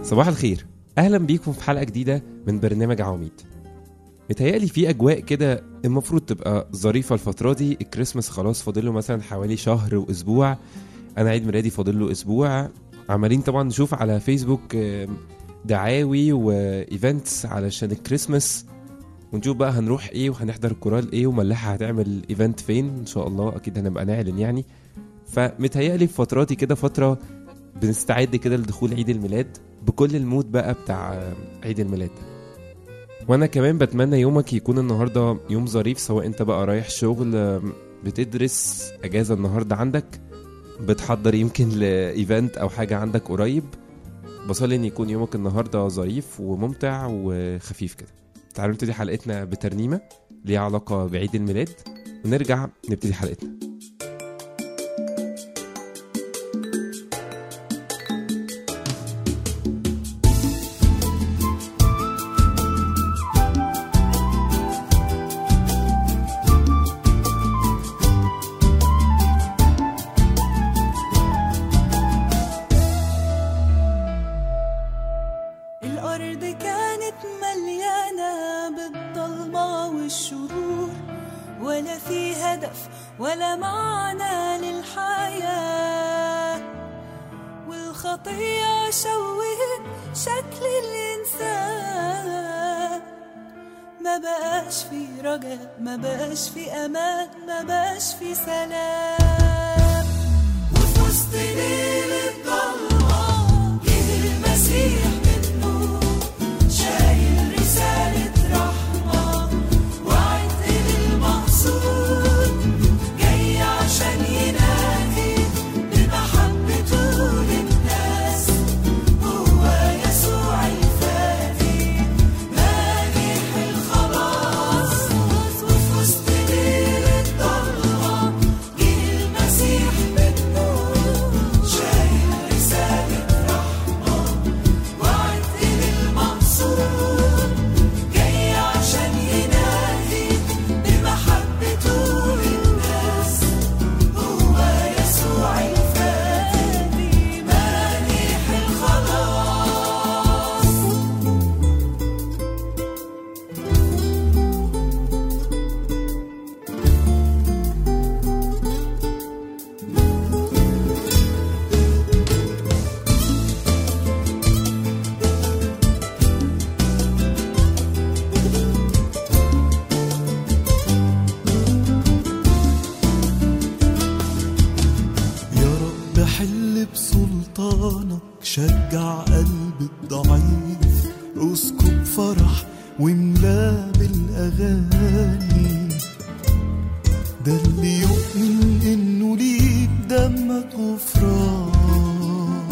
صباح الخير اهلا بيكم في حلقه جديده من برنامج عواميد متهيألي في اجواء كده المفروض تبقى ظريفه الفتره دي الكريسماس خلاص فاضل له مثلا حوالي شهر واسبوع انا عيد ميلادي فاضل له اسبوع عمالين طبعا نشوف على فيسبوك آم، دعاوي وايفنتس علشان الكريسماس ونشوف بقى هنروح ايه وهنحضر كورال ايه وملاحه هتعمل ايفنت فين ان شاء الله اكيد هنبقى نعلن يعني فمتهيألي في فتراتي كده فتره بنستعد كده لدخول عيد الميلاد بكل المود بقى بتاع عيد الميلاد وانا كمان بتمنى يومك يكون النهارده يوم ظريف سواء انت بقى رايح شغل بتدرس اجازه النهارده عندك بتحضر يمكن لايفنت او حاجه عندك قريب بصلي ان يكون يومك النهارده ظريف وممتع وخفيف كده تعالوا نبتدي حلقتنا بترنيمه ليها علاقه بعيد الميلاد ونرجع نبتدي حلقتنا الأرض كانت مليانة بالضلمة والشرور ولا في هدف ولا معنى للحياة والخطية شوهت شكل الإنسان ما بقاش في رجاء ما بقاش في أمان ما بقاش في سلام وفي وسط ليل الضلمة جه المسيح بالنور شايل رسالة رحمة وعتق للمقصود جاي عشان ينادي بمحبته للناس هو يسوع الفادي مانح الخلاص وفي وسط ليل الضلمة جه المسيح بالنور شايل رسالة رحمة وعتق للمقصود جاي عشان ينادي بمحبته للناس هو يسوع الفادي مانح الخلاص يا رب حل بسلطانك شجع قلب الضعيف اسكب فرح واملاه بالاغاني ده اللي يؤمن انه ليك دمك غفران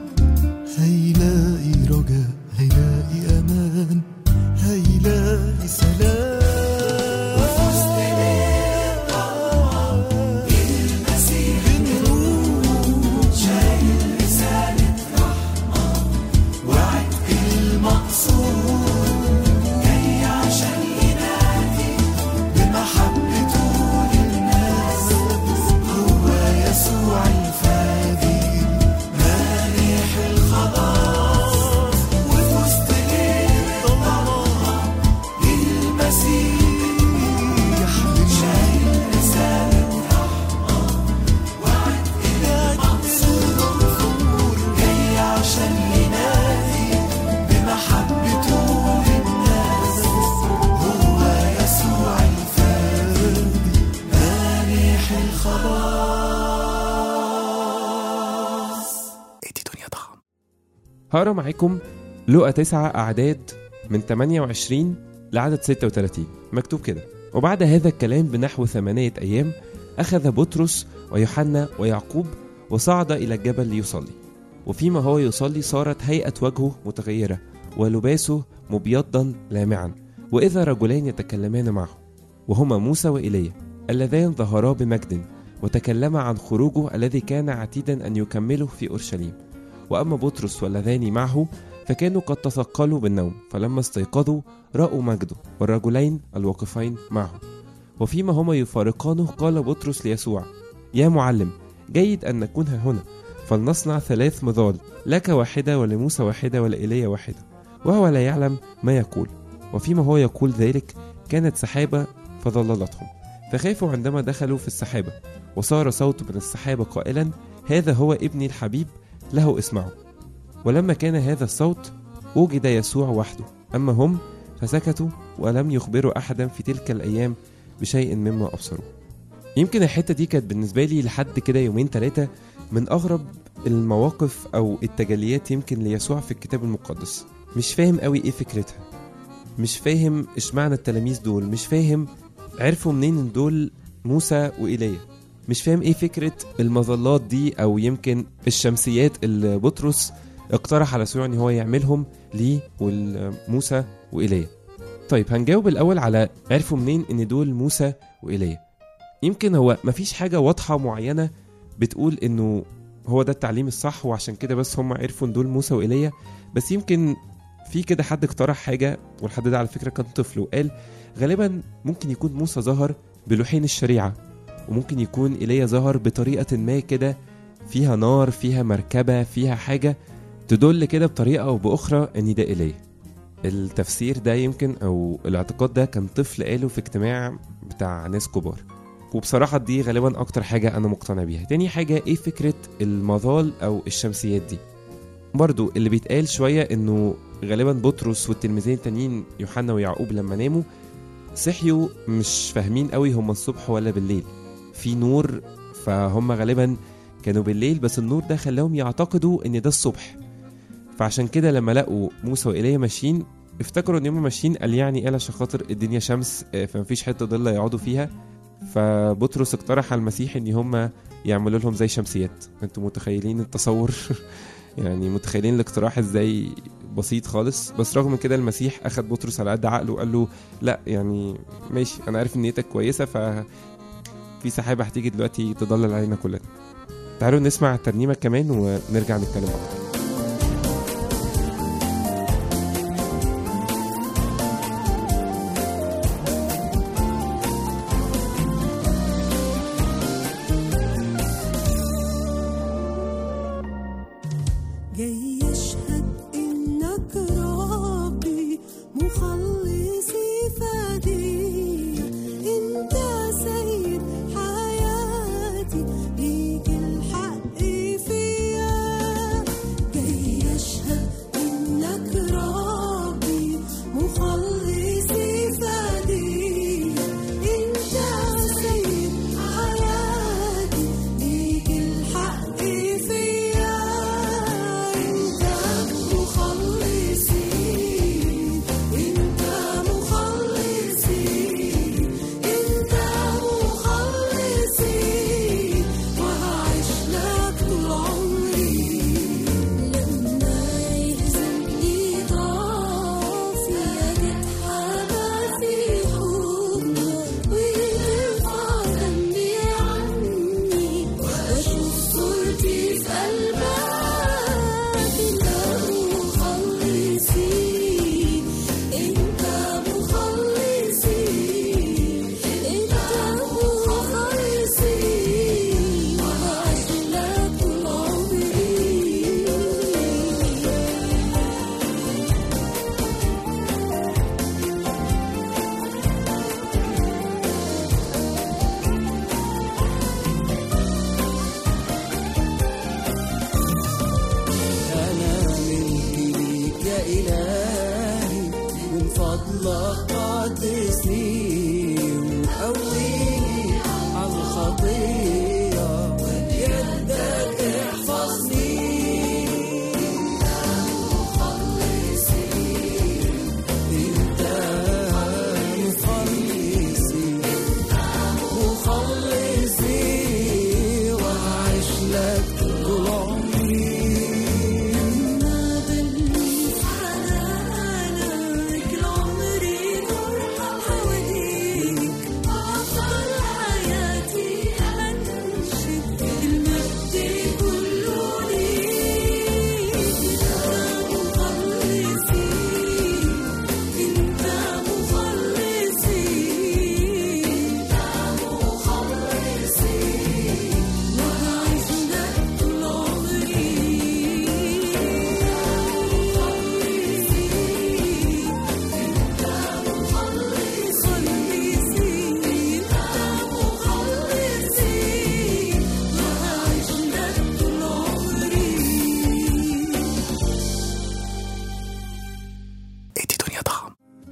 هيلاقي رجاء هيلاقي امان هيلاقي سلام ادي دنيا طعم هقرا معاكم لقى تسعة أعداد من 28 لعدد 36 مكتوب كده وبعد هذا الكلام بنحو ثمانية أيام أخذ بطرس ويوحنا ويعقوب وصعد إلى الجبل ليصلي وفيما هو يصلي صارت هيئة وجهه متغيرة ولباسه مبيضا لامعا وإذا رجلان يتكلمان معه وهما موسى وإيليا اللذان ظهرا بمجد وتكلما عن خروجه الذي كان عتيدا أن يكمله في أورشليم وأما بطرس واللذان معه فكانوا قد تثقلوا بالنوم فلما استيقظوا رأوا مجده والرجلين الواقفين معه وفيما هما يفارقانه قال بطرس ليسوع يا معلم جيد أن نكون ها هنا فلنصنع ثلاث مظال لك واحدة ولموسى واحدة ولإيليا واحدة وهو لا يعلم ما يقول وفيما هو يقول ذلك كانت سحابة فظللتهم فخافوا عندما دخلوا في السحابة وصار صوت من السحابة قائلا هذا هو ابني الحبيب له اسمعوا ولما كان هذا الصوت وجد يسوع وحده أما هم فسكتوا ولم يخبروا أحدا في تلك الأيام بشيء مما أبصروا يمكن الحتة دي كانت بالنسبة لي لحد كده يومين ثلاثة من أغرب المواقف أو التجليات يمكن ليسوع في الكتاب المقدس مش فاهم قوي إيه فكرتها مش فاهم اشمعنى التلاميذ دول مش فاهم عرفوا منين ان دول موسى وإيليا مش فاهم ايه فكرة المظلات دي او يمكن الشمسيات اللي بطرس اقترح على يسوع ان هو يعملهم ليه والموسى وإيليا طيب هنجاوب الاول على عرفوا منين ان دول موسى وإيليا يمكن هو مفيش حاجة واضحة معينة بتقول انه هو ده التعليم الصح وعشان كده بس هم عرفوا ان دول موسى وإيليا بس يمكن في كده حد اقترح حاجة والحد ده على فكرة كان طفل وقال غالبا ممكن يكون موسى ظهر بلوحين الشريعة وممكن يكون إيليا ظهر بطريقة ما كده فيها نار فيها مركبة فيها حاجة تدل كده بطريقة أو بأخرى إن ده إيليا التفسير ده يمكن أو الاعتقاد ده كان طفل قاله في اجتماع بتاع ناس كبار وبصراحة دي غالبا أكتر حاجة أنا مقتنع بيها تاني حاجة إيه فكرة المظال أو الشمسيات دي برضو اللي بيتقال شوية إنه غالبا بطرس والتلميذين التانيين يوحنا ويعقوب لما ناموا صحيوا مش فاهمين قوي هم الصبح ولا بالليل في نور فهم غالبا كانوا بالليل بس النور ده خلاهم يعتقدوا ان ده الصبح فعشان كده لما لقوا موسى وإيليا ماشيين افتكروا ان هم ماشيين قال يعني قال عشان خاطر الدنيا شمس آه، فمفيش حته ظل يقعدوا فيها فبطرس اقترح على المسيح ان هم يعملوا لهم زي شمسيات انتوا متخيلين التصور يعني متخيلين الاقتراح ازاي بسيط خالص بس رغم كده المسيح اخد بطرس على قد عقله وقال له لا يعني ماشي انا عارف ان نيتك كويسه ف في سحابه هتيجي دلوقتي تضلل علينا كلنا تعالوا نسمع الترنيمه كمان ونرجع نتكلم اكتر جاي يشهد إنك ربي مخلصي فدي أنت سيد حياتي ليك الحق فيا جاي يشهد إنك ربي مخلصي فدي أنت سيد حياتي ليك الحق فيا انت مخلصي انت مخلصي انت مخلصي وهعيش لك طول عمري لما يهزمني ضعفي اجد حاجه في حضنك وترفع ذنبي عني واشوف صورتي في قلبك انت مخلصي انت مخلصي انت مخلصي وهعيش لك طول عمري أنا ملكي ليك يا إلهي من فضلك قدسني وقويني على الخطية بيدك احفظني انت مخلصي مخلصي وعايش لك طول عمري ما بلي في حنانك لعمري فرحة حوالي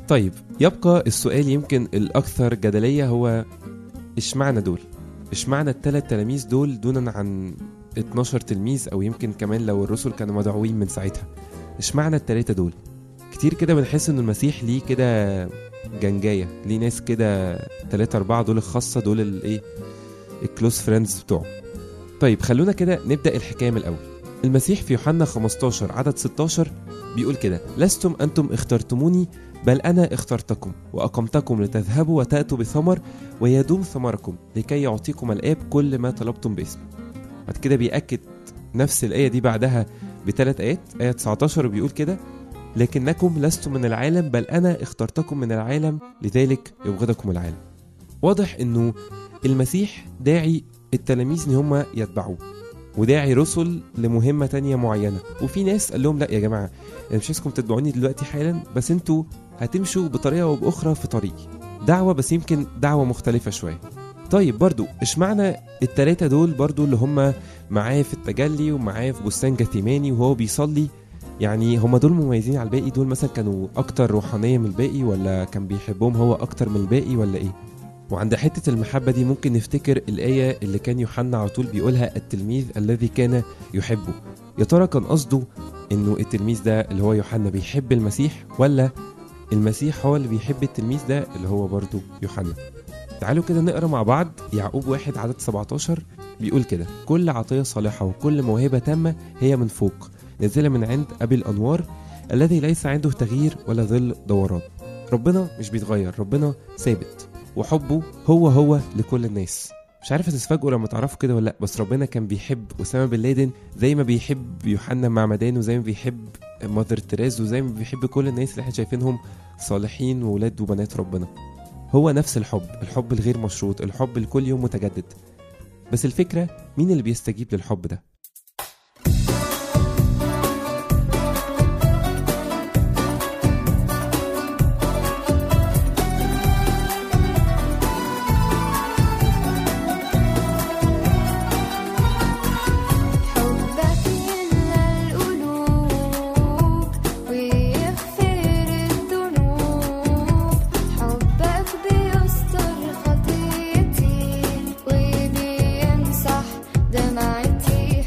طيب يبقى السؤال يمكن الأكثر جدلية هو اشمعنى دول؟ اشمعنى الثلاث تلاميذ دول دونا عن 12 تلميذ أو يمكن كمان لو الرسل كانوا مدعوين من ساعتها اشمعنى التلاتة دول؟ كتير كده بنحس إن المسيح ليه كده جنجاية ليه ناس كده تلاتة أربعة دول الخاصة دول الإيه الكلوز فريندز بتوعه طيب خلونا كده نبدأ الحكاية من الأول المسيح في يوحنا 15 عدد 16 بيقول كده لستم أنتم اخترتموني بل أنا اخترتكم وأقمتكم لتذهبوا وتأتوا بثمر ويدوم ثمركم لكي يعطيكم الآب كل ما طلبتم باسمي بعد كده بيأكد نفس الآية دي بعدها بثلاث آيات آية 19 بيقول كده لكنكم لستم من العالم بل أنا اخترتكم من العالم لذلك يبغضكم العالم واضح إنه المسيح داعي التلاميذ إن هم يتبعوه وداعي رسل لمهمة تانية معينة وفي ناس قال لهم لا يا جماعة أنا مش عايزكم تتبعوني دلوقتي حالا بس انتوا هتمشوا بطريقة أو بأخرى في طريقي دعوة بس يمكن دعوة مختلفة شوية طيب برضو اشمعنى التلاتة دول برضو اللي هم معاه في التجلي ومعاه في بستان جثيماني وهو بيصلي يعني هم دول مميزين على الباقي دول مثلا كانوا اكتر روحانية من الباقي ولا كان بيحبهم هو اكتر من الباقي ولا ايه وعند حتة المحبة دي ممكن نفتكر الآية اللي كان يوحنا على طول بيقولها التلميذ الذي كان يحبه يا ترى كان قصده انه التلميذ ده اللي هو يوحنا بيحب المسيح ولا المسيح هو اللي بيحب التلميذ ده اللي هو برضه يوحنا تعالوا كده نقرا مع بعض يعقوب واحد عدد 17 بيقول كده كل عطية صالحة وكل موهبة تامة هي من فوق نازلة من عند أبي الأنوار الذي ليس عنده تغيير ولا ظل دوران ربنا مش بيتغير ربنا ثابت وحبه هو هو لكل الناس مش عارف هتتفاجئوا لما تعرفوا كده ولا لا بس ربنا كان بيحب أسامة بن لادن زي ما بيحب يوحنا معمدان وزي ما بيحب مادر تيريز وزي ما بيحب كل الناس اللي احنا شايفينهم صالحين وولاد وبنات ربنا هو نفس الحب الحب الغير مشروط الحب لكل يوم متجدد بس الفكرة مين اللي بيستجيب للحب ده حبك يملى القلوب ويغفر الذنوب حبك بيستر خطيتي وبيمسح دمعتي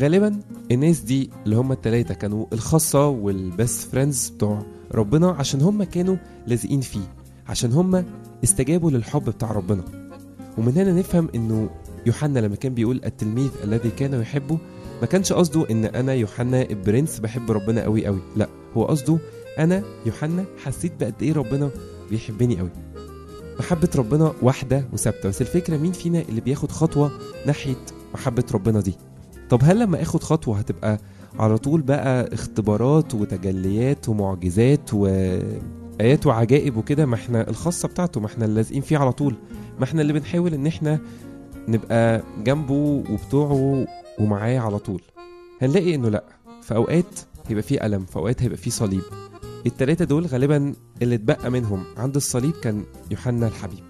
غالبا الناس دي اللي هم التلاتة كانوا الخاصة والبست فريندز بتوع ربنا عشان هم كانوا لازقين فيه عشان هم استجابوا للحب بتاع ربنا ومن هنا نفهم انه يوحنا لما كان بيقول التلميذ الذي كان يحبه ما كانش قصده ان انا يوحنا البرنس بحب ربنا قوي قوي لا هو قصده انا يوحنا حسيت بقد ايه ربنا بيحبني قوي محبة ربنا واحدة وثابتة بس الفكرة مين فينا اللي بياخد خطوة ناحية محبة ربنا دي طب هل لما اخد خطوة هتبقى على طول بقى اختبارات وتجليات ومعجزات وآيات وعجائب وكده ما احنا الخاصة بتاعته ما احنا اللي لازقين فيه على طول ما احنا اللي بنحاول ان احنا نبقى جنبه وبتوعه ومعاه على طول هنلاقي انه لا في اوقات هيبقى فيه ألم في اوقات هيبقى فيه صليب التلاتة دول غالبا اللي اتبقى منهم عند الصليب كان يوحنا الحبيب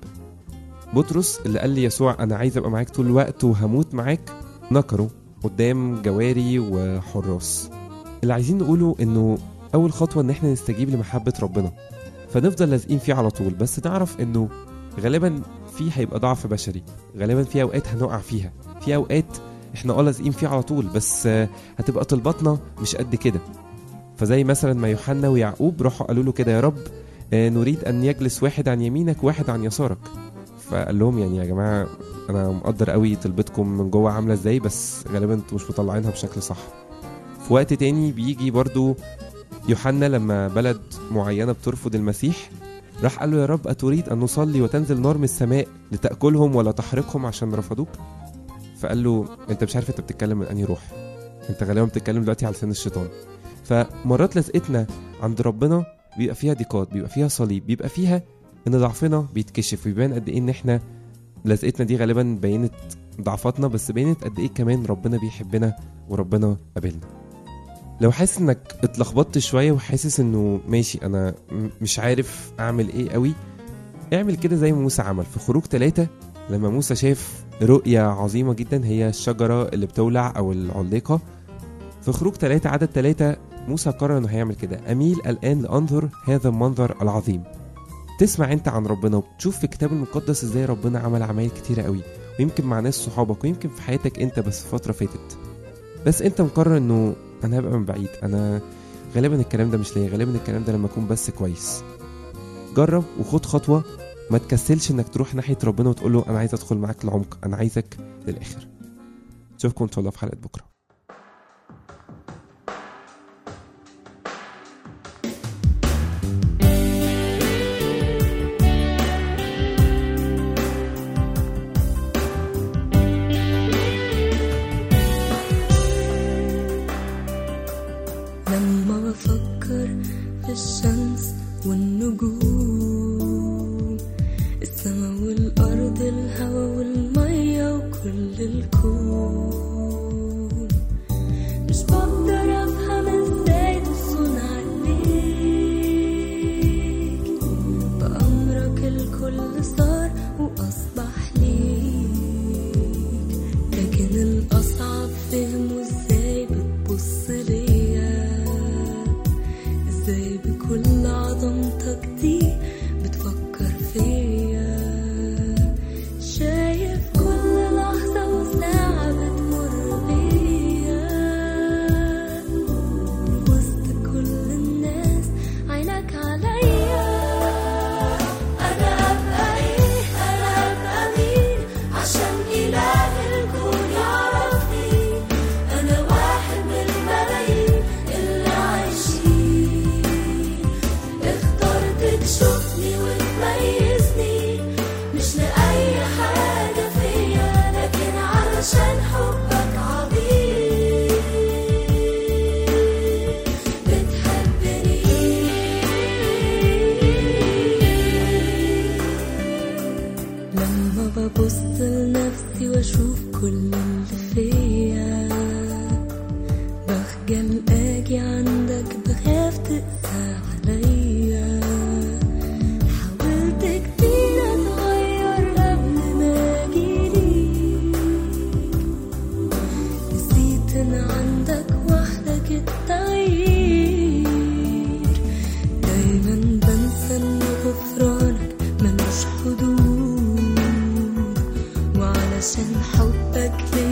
بطرس اللي قال لي يسوع انا عايز ابقى معاك طول الوقت وهموت معاك نكره قدام جواري وحراس اللي عايزين نقوله انه اول خطوه ان احنا نستجيب لمحبه ربنا فنفضل لازقين فيه على طول بس نعرف انه غالبا فيه هيبقى ضعف بشري غالبا في اوقات هنقع فيها في اوقات احنا اه لازقين فيه على طول بس آه، هتبقى طلباتنا مش قد كده فزي مثلا ما يوحنا ويعقوب راحوا قالوا له كده يا رب آه، نريد ان يجلس واحد عن يمينك واحد عن يسارك فقال لهم يعني يا جماعه انا مقدر قوي طلبتكم من جوه عامله ازاي بس غالبا انتوا مش مطلعينها بشكل صح في وقت تاني بيجي برضو يوحنا لما بلد معينه بترفض المسيح راح قال له يا رب أتريد أن نصلي وتنزل نار من السماء لتأكلهم ولا تحرقهم عشان رفضوك فقال له أنت مش عارف أنت بتتكلم من أنهي روح أنت غالبا بتتكلم دلوقتي على لسان الشيطان فمرات لزقتنا عند ربنا بيبقى فيها ضيقات بيبقى فيها صليب بيبقى فيها ان ضعفنا بيتكشف ويبان قد ايه ان احنا لزقتنا دي غالبا بينت ضعفاتنا بس بينت قد ايه كمان ربنا بيحبنا وربنا قابلنا لو حاسس انك اتلخبطت شويه وحاسس انه ماشي انا م- مش عارف اعمل ايه قوي اعمل كده زي ما موسى عمل في خروج ثلاثة لما موسى شاف رؤية عظيمة جدا هي الشجرة اللي بتولع أو العليقة في خروج ثلاثة عدد ثلاثة موسى قرر انه هيعمل كده اميل الان لانظر هذا المنظر العظيم تسمع انت عن ربنا وتشوف في الكتاب المقدس ازاي ربنا عمل عمايل كتيرة قوي ويمكن مع ناس صحابك ويمكن في حياتك انت بس في فترة فاتت بس انت مقرر انه انا هبقى من بعيد انا غالبا الكلام ده مش ليا غالبا الكلام ده لما اكون بس كويس جرب وخد خطوة ما تكسلش انك تروح ناحية ربنا وتقول له انا عايز ادخل معاك العمق انا عايزك للاخر اشوفكم ان شاء الله في حلقة بكرة لما بفكر في الشمس والنجوم السما والأرض الهوا والمية وكل الكون مش بقدر أفهم ازاي تصون عليك بأمرك الكل صار وأصبح ليك لكن الأصعب فهمه ازاي بتبص ليا ازاي بكل عظمتك دي بتفكر فيا شايف كل لحظة وساعة بتمر بيا وسط كل الناس عينك عليا أنا أبقى إيه أنا أبقى مين عشان إله الكون يعرفني أنا واحد من الملايين اللي عايشين اخترت تشوفني وتميزني مش لأي حاجة فيا لكن علشان حبك عظيم بتحبني لما ببص لنفسي واشوف كل اللي فيا بخجل اجي عندك بخاف تقسى عليا حاولت كتير اتغير قبل ما اجيليك نسيت ان عندك وحدك التغيير دايما بنسى ان غفرانك ملوش حدود وعلشان حبك ليا